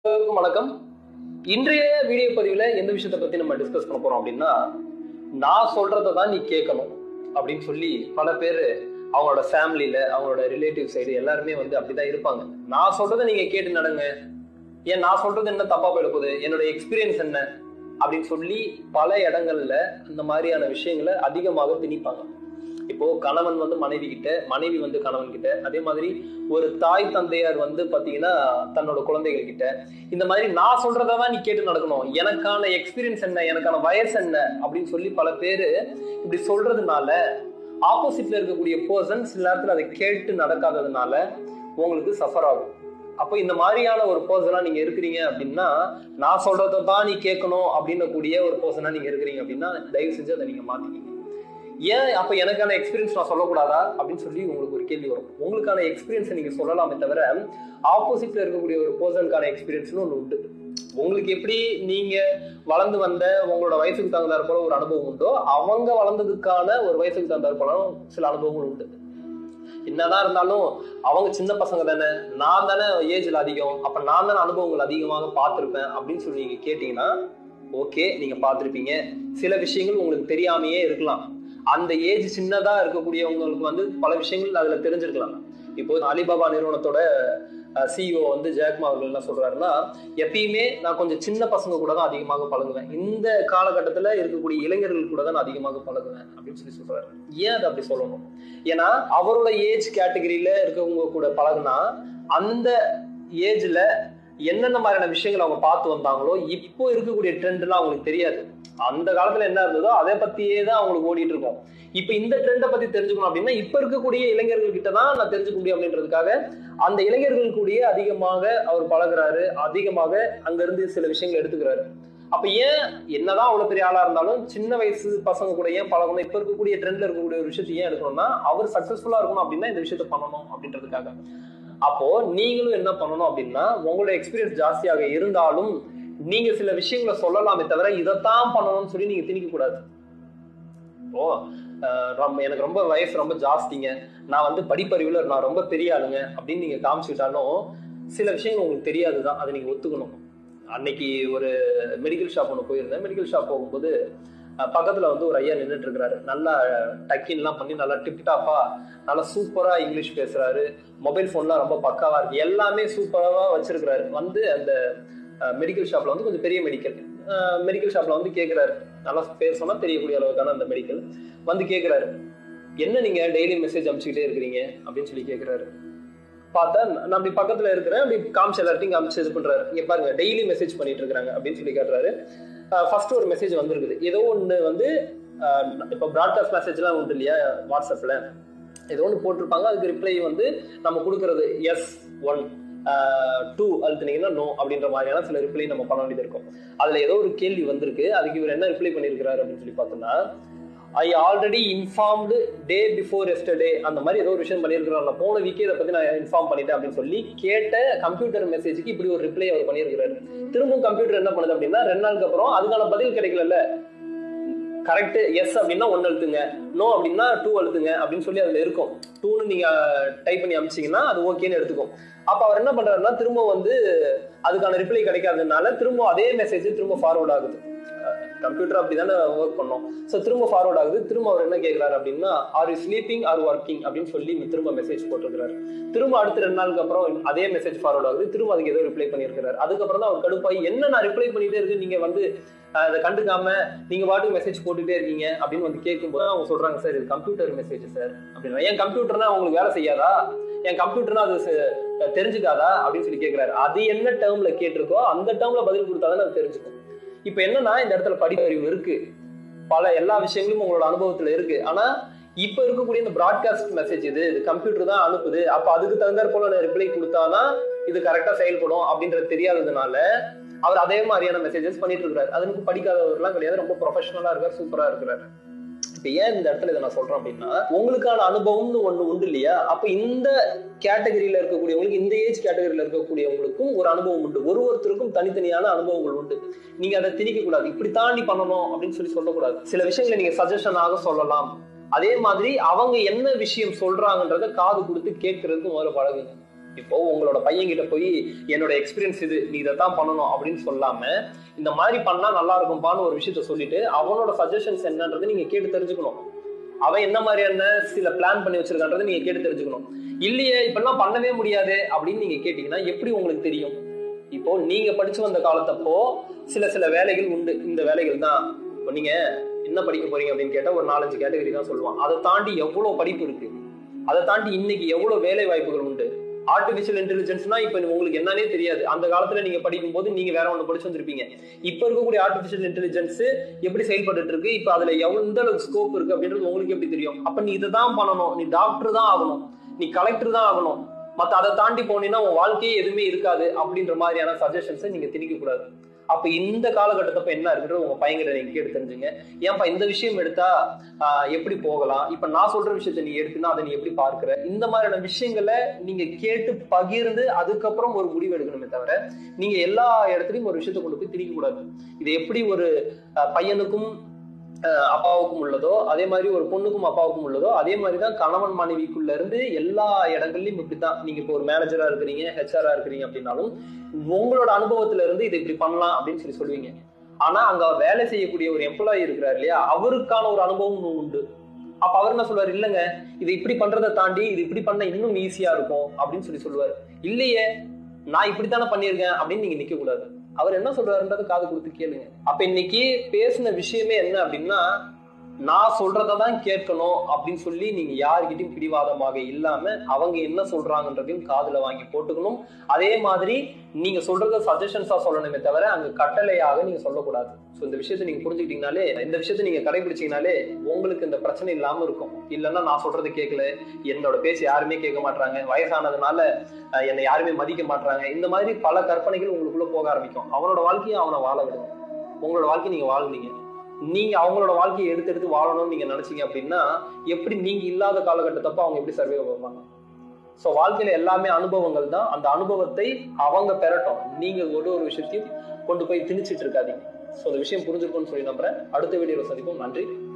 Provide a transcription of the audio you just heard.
அனைவருக்கும் வணக்கம் இன்றைய வீடியோ பதிவுல எந்த விஷயத்தை பத்தி நம்ம டிஸ்கஸ் பண்ண போறோம் அப்படின்னா நான் சொல்றதை தான் நீ கேட்கணும் அப்படின்னு சொல்லி பல பேர் அவங்களோட ஃபேமிலியில அவங்களோட ரிலேட்டிவ் சைடு எல்லாருமே வந்து அப்படிதான் இருப்பாங்க நான் சொல்றதை நீங்க கேட்டு நடங்க ஏன் நான் சொல்றது என்ன தப்பா போயிட போகுது என்னோட எக்ஸ்பீரியன்ஸ் என்ன அப்படின்னு சொல்லி பல இடங்கள்ல இந்த மாதிரியான விஷயங்களை அதிகமாக திணிப்பாங்க இப்போ கணவன் வந்து மனைவி கிட்ட மனைவி வந்து கணவன் கிட்ட அதே மாதிரி ஒரு தாய் தந்தையார் வந்து பாத்தீங்கன்னா தன்னோட குழந்தைகள் கிட்ட இந்த மாதிரி நான் சொல்றதான் நீ கேட்டு நடக்கணும் எனக்கான எக்ஸ்பீரியன்ஸ் என்ன எனக்கான வயசு என்ன அப்படின்னு சொல்லி பல பேரு இப்படி சொல்றதுனால ஆப்போசிட்ல இருக்கக்கூடிய பர்சன் சில நேரத்துல அதை கேட்டு நடக்காததுனால உங்களுக்கு சஃபர் ஆகும் அப்போ இந்த மாதிரியான ஒரு பர்சனா நீங்க இருக்கிறீங்க அப்படின்னா நான் சொல்றதை தான் நீ கேட்கணும் அப்படின்னு கூடிய ஒரு பர்சனா நீங்க இருக்கிறீங்க அப்படின்னா தயவு செஞ்சு அதை நீங்க மாத்திக்கிங்க ஏன் அப்ப எனக்கான எக்ஸ்பீரியன்ஸ் நான் சொல்லக்கூடாதா அப்படின்னு சொல்லி உங்களுக்கு ஒரு கேள்வி வரும் உங்களுக்கான எக்ஸ்பீரியன்ஸை நீங்க சொல்லலாமே தவிர ஆப்போசிட்ல இருக்கக்கூடிய ஒரு பர்சனுக்கான எக்ஸ்பீரியன்ஸ்னு ஒன்று உண்டு உங்களுக்கு எப்படி நீங்க வளர்ந்து வந்த உங்களோட வயசுக்கு தகுந்தாற் போல ஒரு அனுபவம் உண்டோ அவங்க வளர்ந்ததுக்கான ஒரு வயசுக்கு தகுந்தாற் போல சில அனுபவங்கள் உண்டு என்னதான் இருந்தாலும் அவங்க சின்ன பசங்க தானே நான் தானே ஏஜ்ல அதிகம் அப்ப நான் தானே அனுபவங்கள் அதிகமாக பார்த்திருப்பேன் அப்படின்னு சொல்லி நீங்க கேட்டீங்கன்னா ஓகே நீங்க பார்த்திருப்பீங்க சில விஷயங்கள் உங்களுக்கு தெரியாமையே இருக்கலாம் அந்த ஏஜ் சின்னதா இருக்கக்கூடியவங்களுக்கு வந்து பல விஷயங்கள் அதுல தெரிஞ்சிருக்கலாம் இப்போ அலிபாபா நிறுவனத்தோட சிஇஓ வந்து ஜாக்மா அவர்கள் என்ன சொல்றாருன்னா எப்பயுமே நான் கொஞ்சம் சின்ன பசங்க கூட தான் அதிகமாக பழகுவேன் இந்த காலகட்டத்துல இருக்கக்கூடிய இளைஞர்கள் கூட தான் நான் அதிகமாக பழகுவேன் அப்படின்னு சொல்லி சொல்றாரு ஏன் அதை அப்படி சொல்லணும் ஏன்னா அவரோட ஏஜ் கேட்டகரியில இருக்கவங்க கூட பழகுனா அந்த ஏஜ்ல என்னென்ன மாதிரியான விஷயங்கள் அவங்க பார்த்து வந்தாங்களோ இப்போ இருக்கக்கூடிய ட்ரெண்ட்லாம் அவங்களுக்கு தெரியாது அந்த காலத்துல என்ன இருந்ததோ அதை பத்தியே தான் அவங்களுக்கு ஓடிட்டு இருக்கும் இப்ப இந்த ட்ரெண்டை பத்தி தெரிஞ்சுக்கணும் அப்படின்னா இப்ப இருக்கக்கூடிய இளைஞர்கள் கிட்ட தான் நான் தெரிஞ்சுக்க முடியும் அப்படின்றதுக்காக அந்த இளைஞர்கள் கூடயே அதிகமாக அவர் பழகுறாரு அதிகமாக அங்க இருந்து சில விஷயங்கள் எடுத்துக்கிறாரு அப்ப ஏன் என்னதான் அவ்வளவு பெரிய ஆளா இருந்தாலும் சின்ன வயசு பசங்க கூட ஏன் பழகணும் இப்ப இருக்கக்கூடிய ட்ரெண்ட்ல இருக்கக்கூடிய ஒரு விஷயத்தை ஏன் எடுக்கணும்னா அவர் சக்சஸ்ஃபுல்லா இருக்கணும் அப்படின்னா இந்த விஷயத்த பண்ணணும் அப்படின்றதுக்காக அப்போ நீங்களும் என்ன பண்ணணும் அப்படின்னா உங்களோட எக்ஸ்பீரியன்ஸ் ஜாஸ்தியாக இருந்தாலும் நீங்க சில விஷயங்களை சொல்லலாமே தவிர இதைத்தான் பண்ணணும்னு சொல்லி நீங்க திணிக்க கூடாது இப்போ ரொம்ப எனக்கு ரொம்ப வயசு ரொம்ப ஜாஸ்திங்க நான் வந்து படிப்பறிவுல நான் ரொம்ப பெரிய ஆளுங்க அப்படின்னு நீங்க காமிச்சுக்கிட்டாலும் சில விஷயங்கள் உங்களுக்கு தெரியாதுதான் அதை நீங்க ஒத்துக்கணும் அன்னைக்கு ஒரு மெடிக்கல் ஷாப் ஒன்று போயிருந்தேன் மெடிக்கல் ஷாப் போகும்போது பக்கத்துல வந்து ஒரு ஐயா நின்றுட்டு இருக்கிறாரு நல்லா டக்கின்லாம் பண்ணி நல்லா டிப்டாப்பா நல்லா சூப்பரா இங்கிலீஷ் பேசுறாரு மொபைல் போன்லாம் ரொம்ப பக்காவா இருக்கு எல்லாமே சூப்பராவா வச்சிருக்கிறாரு வந்து அந்த மெடிக்கல் ஷாப்ல வந்து கொஞ்சம் பெரிய மெடிக்கல் மெடிக்கல் ஷாப்ல வந்து கேட்கிறாரு நல்லா பேர் சொன்னா தெரியக்கூடிய அளவுக்கான அந்த மெடிக்கல் வந்து கேட்கிறாரு என்ன நீங்க டெய்லி மெசேஜ் அனுப்பிச்சுக்கிட்டே இருக்கிறீங்க அப்படின்னு சொல்லி கேட்கிறாரு பார்த்தா நான் அப்படி பக்கத்துல இருக்கிறேன் அப்படி காமிச்சு எல்லார்ட்டையும் காமிச்சு இது பண்றாரு இங்க பாருங்க டெய்லி மெசேஜ் பண்ணிட்டு இருக்காங்க அப்படின்னு சொல்லி கேட்டுறாரு ஃபர்ஸ்ட் ஒரு மெசேஜ் வந்திருக்குது ஏதோ ஒன்று வந்து இப்போ ப்ராட்காஸ்ட் மெசேஜ்லாம் உண்டு இல்லையா வாட்ஸ்அப்ல ஏதோ ஒன்று போட்டிருப்பாங்க அதுக்கு ரிப்ளை வந்து நம்ம கொடுக்கறது எஸ் ஒன் டூ அழுத்துனீங்கன்னா நோ அப்படின்ற மாதிரியான சில ரிப்ளை நம்ம பண்ண வேண்டியது இருக்கும் அதுல ஏதோ ஒரு கேள்வி வந்திருக்கு அதுக்கு இவர் என்ன ரிப்ளை பண்ணியிருக்கிறாரு அப்படின்னு சொல்லி பார்த்தோம்னா I already informed day before yesterday அந்த மாதிரி ஏதோ ஒரு விஷயம் பண்ணியிருக்கிறார் போன வீக்கே இதை பத்தி நான் இன்ஃபார்ம் பண்ணிட்டேன் அப்படின்னு சொல்லி கேட்ட கம்ப்யூட்டர் மெசேஜுக்கு இப்படி ஒரு ரிப்ளை அவர் பண்ணியிருக்கிறாரு திரும்பவும் கம்ப்யூட்டர் என்ன பண்ணுது அப்படின்னா ரெண்டு நாளுக்கு அப்புறம் அதுக்கான பதில் கிடைக்கல கரெக்ட் எஸ் அப்படின்னா ஒன்னு அழுத்துங்க நோ அப்படின்னா டூ அழுத்துங்க அப்படின்னு சொல்லி அதுல இருக்கும் டூன்னு நீங்க டைப் பண்ணி அமிச்சிங்கன்னா அது ஓகேன்னு எடுத்துக்கும் அப்ப அவர் என்ன பண்றாருன்னா திரும்ப வந்து அதுக்கான ரிப்ளை கிடைக்காததுனால திரும்ப அதே மெசேஜ் திரும்ப ஃபார்வர்ட் ஆகுது கம்ப்யூட்டர் அப்படிதானே ஒர்க் பண்ணோம் ஸோ திரும்ப ஃபார்வர்ட் ஆகுது திரும்ப அவர் என்ன கேட்கிறாரு அப்படின்னா are you sleeping or working அப்படின்னு சொல்லி திரும்ப மெசேஜ் போட்டிருக்கிறாரு திரும்ப அடுத்த ரெண்டு நாளுக்கு அப்புறம் அதே மெசேஜ் ஃபார்வர்ட் ஆகுது திரும்ப அதுக்கு ஏதோ ரிப்ளை பண்ணியிருக்கிறாரு அதுக்கப்புறம் தான் அவர் கடுப்பாகி என்ன நான் ரிப்ளை பண்ணிட்டே இருக்கு நீங்க வந்து அதை கண்டுக்காம நீங்க பாட்டுக்கு மெசேஜ் போட்டுட்டே இருக்கீங்க அப்படின்னு வந்து கேட்கும்போது அவங்க சொல்றாங்க சார் இது கம்ப்யூட்டர் மெசேஜ் சார் அப்படின்னா என் கம்ப்யூட்டர்னா உங்களுக்கு வேலை செய்யாதா என் கம்ப்யூட்டர்னா அது தெரிஞ்சுக்காதா அப்படின்னு சொல்லி கேட்கிறாரு அது என்ன டேர்ம்ல கேட்டிருக்கோ அந்த டேர்ம்ல பதில் கொடுத்தாதான் அது தெரிஞ்சுக்கும் இப்ப என்னன்னா இந்த இடத்துல படிப்பறிவு இருக்கு பல எல்லா விஷயங்களும் உங்களோட அனுபவத்துல இருக்கு ஆனா இப்ப இருக்கக்கூடிய இந்த பிராட்காஸ்ட் மெசேஜ் இது இது கம்ப்யூட்டர் தான் அனுப்புது அப்ப அதுக்கு தகுந்தாற் போல ரிப்ளை கொடுத்தாதான் இது கரெக்டா செயல்படும் அப்படின்றது தெரியாததுனால அவர் அதே மாதிரியான மெசேஜஸ் பண்ணிட்டு இருக்கிறாரு அதுக்கு படிக்காதவர்லாம் கிடையாது ரொம்ப ப்ரொஃபஷனலா இருக்கார் சூப்பரா இருக்கிறாரு இப்ப ஏன் இந்த இடத்துல இதை நான் சொல்றேன் அப்படின்னா உங்களுக்கான அனுபவம்னு ஒண்ணு உண்டு இல்லையா அப்ப இந்த கேட்டகரியில இருக்கக்கூடியவங்களுக்கு இந்த ஏஜ் கேட்டகரியில இருக்கக்கூடியவங்களுக்கும் ஒரு அனுபவம் உண்டு ஒரு ஒருத்தருக்கும் தனித்தனியான அனுபவங்கள் உண்டு நீங்க அதை திணிக்க கூடாது இப்படி தாண்டி பண்ணணும் அப்படின்னு சொல்லி சொல்லக்கூடாது சில விஷயங்களை நீங்க சஜஷனாக சொல்லலாம் அதே மாதிரி அவங்க என்ன விஷயம் சொல்றாங்கன்றத காது கொடுத்து கேட்கறதுக்கு முதல்ல பழகுங்க இப்போ உங்களோட பையன் கிட்ட போய் என்னோட எக்ஸ்பீரியன்ஸ் இது நீ இதைத்தான் பண்ணணும் அப்படின்னு சொல்லாம இந்த மாதிரி பண்ணா நல்லா இருக்கும்பான்னு ஒரு விஷயத்த சொல்லிட்டு அவனோட சஜஷன்ஸ் என்னன்றது நீங்க கேட்டு தெரிஞ்சுக்கணும் அவன் என்ன மாதிரியான சில பிளான் பண்ணி வச்சிருக்கான்றதை நீங்க கேட்டு தெரிஞ்சுக்கணும் இல்லையே இப்பெல்லாம் பண்ணவே முடியாது அப்படின்னு நீங்க கேட்டீங்கன்னா எப்படி உங்களுக்கு தெரியும் இப்போ நீங்க படிச்சு வந்த காலத்தப்போ சில சில வேலைகள் உண்டு இந்த வேலைகள் தான் இப்போ நீங்க என்ன படிக்க போறீங்க அப்படின்னு கேட்டா ஒரு நாலஞ்சு கேட்டகரி தான் சொல்லுவான் அதை தாண்டி எவ்வளவு படிப்பு இருக்கு அதை தாண்டி இன்னைக்கு எவ்வளவு வேலை வாய்ப்புகள் உண்டு ஆர்டிபிஷியல் இன்டெலிஜென்ஸ்னா இப்ப உங்களுக்கு என்னன்னே தெரியாது அந்த காலத்துல நீங்க படிக்கும் போது நீங்க வேற ஒண்ணு படிச்சு வந்திருப்பீங்க இப்ப இருக்கக்கூடிய ஆர்டிபிஷியல் இன்டெலிஜென்ஸ் எப்படி செயல்பட்டு இருக்கு இப்ப அதுல எந்த அளவுக்கு ஸ்கோப் இருக்கு அப்படின்றது உங்களுக்கு எப்படி தெரியும் அப்ப நீ இதை தான் பண்ணணும் நீ டாக்டர் தான் ஆகணும் நீ கலெக்டர் தான் ஆகணும் மத்த அதை தாண்டி போனீங்கன்னா உன் வாழ்க்கையே எதுவுமே இருக்காது அப்படின்ற மாதிரியான சஜஷன்ஸை நீங்க திணிக்க கூடாது அப்ப இந்த காலகட்டத்தப்ப என்ன இருக்குன்றது உங்க பையன்கிட்ட நீங்க கேட்டு தெரிஞ்சுங்க ஏன்பா இந்த விஷயம் எடுத்தா ஆஹ், எப்படி போகலாம் இப்ப நான் சொல்ற விஷயத்த நீ எடுத்துனா அதை நீ எப்படி பார்க்கிற இந்த மாதிரியான விஷயங்களை நீங்க கேட்டு பகிர்ந்து அதுக்கப்புறம் ஒரு முடிவு எடுக்கணுமே தவிர நீங்க எல்லா இடத்துலயும் ஒரு விஷயத்த கொண்டு போய் திணிக்க கூடாது இது எப்படி ஒரு ஆஹ், பையனுக்கும் ஆஹ், அப்பாவுக்கும் உள்ளதோ அதே மாதிரி ஒரு பொண்ணுக்கும் அப்பாவுக்கும் உள்ளதோ அதே மாதிரி தான் கணவன் மனைவிக்குள்ள இருந்து எல்லா இடங்கள்லயும் இப்படித்தான் நீங்க இப்போ ஒரு மேனேஜரா இருக்கிறீங்க ஹெச்ஆரா இருக்கிறீங்க அப்படின்னாலும் உங்களோட அனுபவத்துல இருந்து இதை இப்படி பண்ணலாம் அப்படின்னு சொல்லி சொல்லுவீங்க ஆனா அங்க வேலை செய்யக்கூடிய ஒரு எம்ப்ளாயி இருக்கிறார் இல்லையா அவருக்கான ஒரு அனுபவம் உண்டு அப்ப அவர் என்ன சொல்லுவார் இல்லங்க இது இப்படி பண்றதை தாண்டி இது இப்படி பண்ண இன்னும் ஈஸியா இருக்கும் அப்படின்னு சொல்லி சொல்லுவார் இல்லையே நான் இப்படித்தானே பண்ணியிருக்கேன் அப்படின்னு நீங்க நிக்க கூடாது அவர் என்ன சொல்றாருன்றது காது கொடுத்து கேளுங்க அப்ப இன்னைக்கு பேசின விஷயமே என்ன அப்படின்னா நான் சொல்றதை தான் கேட்கணும் அப்படின்னு சொல்லி நீங்க யாருக்கிட்டையும் பிடிவாதமாக இல்லாம அவங்க என்ன சொல்றாங்கன்றதையும் காதுல வாங்கி போட்டுக்கணும் அதே மாதிரி நீங்க சொல்றத சஜஷன்ஸா சொல்லணுமே தவிர அங்க கட்டளையாக நீங்க சொல்லக்கூடாது ஸோ இந்த விஷயத்தை நீங்க புரிஞ்சுக்கிட்டீங்கனாலே இந்த விஷயத்தை நீங்க கடைபிடிச்சீங்கனாலே உங்களுக்கு இந்த பிரச்சனை இல்லாம இருக்கும் இல்லைன்னா நான் சொல்றது கேட்கல என்னோட பேச்சு யாருமே கேட்க மாட்டாங்க வயசானதுனால அஹ், என்னை யாருமே மதிக்க மாட்டாங்க இந்த மாதிரி பல கற்பனைகள் உங்களுக்குள்ள போக ஆரம்பிக்கும் அவனோட வாழ்க்கையை அவனை வாழ விடுங்க உங்களோட வாழ்க்கை நீங்க வாழ்ந்தீங்க நீங்க அவங்களோட வாழ்க்கையை எடுத்து எடுத்து வாழணும்னு நீங்க நினைச்சீங்க அப்படின்னா எப்படி நீங்க இல்லாத காலகட்டத்தப்ப அவங்க எப்படி சர்வே பண்ணுவாங்க ஸோ வாழ்க்கையில எல்லாமே அனுபவங்கள் தான் அந்த அனுபவத்தை அவங்க பெறட்டும் நீங்க ஒரு ஒரு விஷயத்தையும் கொண்டு போய் திணிச்சிட்டு இருக்காதீங்க ஸோ அந்த விஷயம் புரிஞ்சிருக்கும்னு சொல்லி நம்புறேன் அடுத்த வீடியோவில் சந்திப்போம் நன்றி